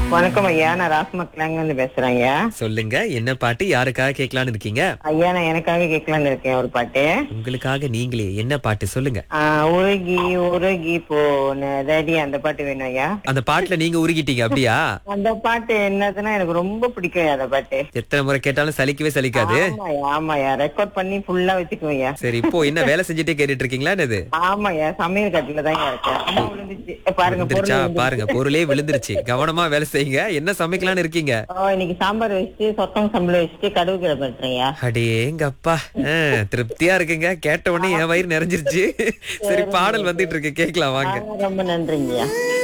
வணக்கம் ஐயா நான் ராசமக்கலாங்க இருந்து பேசுறேன் ஐயா சொல்லுங்க என்ன பாட்டு யாருக்காக கேட்கலான்னு இருக்கீங்க ஐயா நான் எனக்காக கேட்கலான்னு இருக்கேன் ஒரு பாட்டு உங்களுக்காக நீங்களே என்ன பாட்டு சொல்லுங்க ஆஹ், உருகி உருகி போனதடி அந்த பாட்டு வேணும் ஐயா அந்த பாட்டுல நீங்க உருகிட்டீங்க அப்படியா அந்த பாட்டு என்னதுன்னா எனக்கு ரொம்ப பிடிக்கும் ஐயா அந்த பாட்டு எத்தனை முறை கேட்டாலும் சலிக்கவே சலிக்காது ஆமாயா ஆமாயா ரெக்கார்ட் பண்ணி ஃபுல்லா வச்சுக்குவோம் ஐயா சரி இப்போ என்ன வேலை செஞ்சுட்டே கேட்டுட்டு இருக்கீங்களா என்னது ஆமாயா சமையல் கட்டில தான் இருக்கேன் அம்மா விழுந்துச்சு ஏ, பாருங்க பொருள் விழுந்துருச்சா விழுந்துருச்சு. பாருங்க பொருளே விழுந்துருச்சு கவனமா வேலை செய்யுங்க என்ன சமைக்கலாம்னு இருக்கீங்க ஓ, இன்னைக்கு சாம்பார் வச்சுட்டு சொத்தம் சம்பளம் வச்சுட்டு கடுகு கிழமை பண்றேன்யா அடேங்கப்பா ஆ, திருப்தியா இருக்குங்க கேட்ட உடனே என் வயிறு நிறைஞ்சிருச்சு சரி பாடல் வந்துட்டு இருக்கு கேட்கலாம் வாங்க ரொம்ப நன்றிங்கய்யா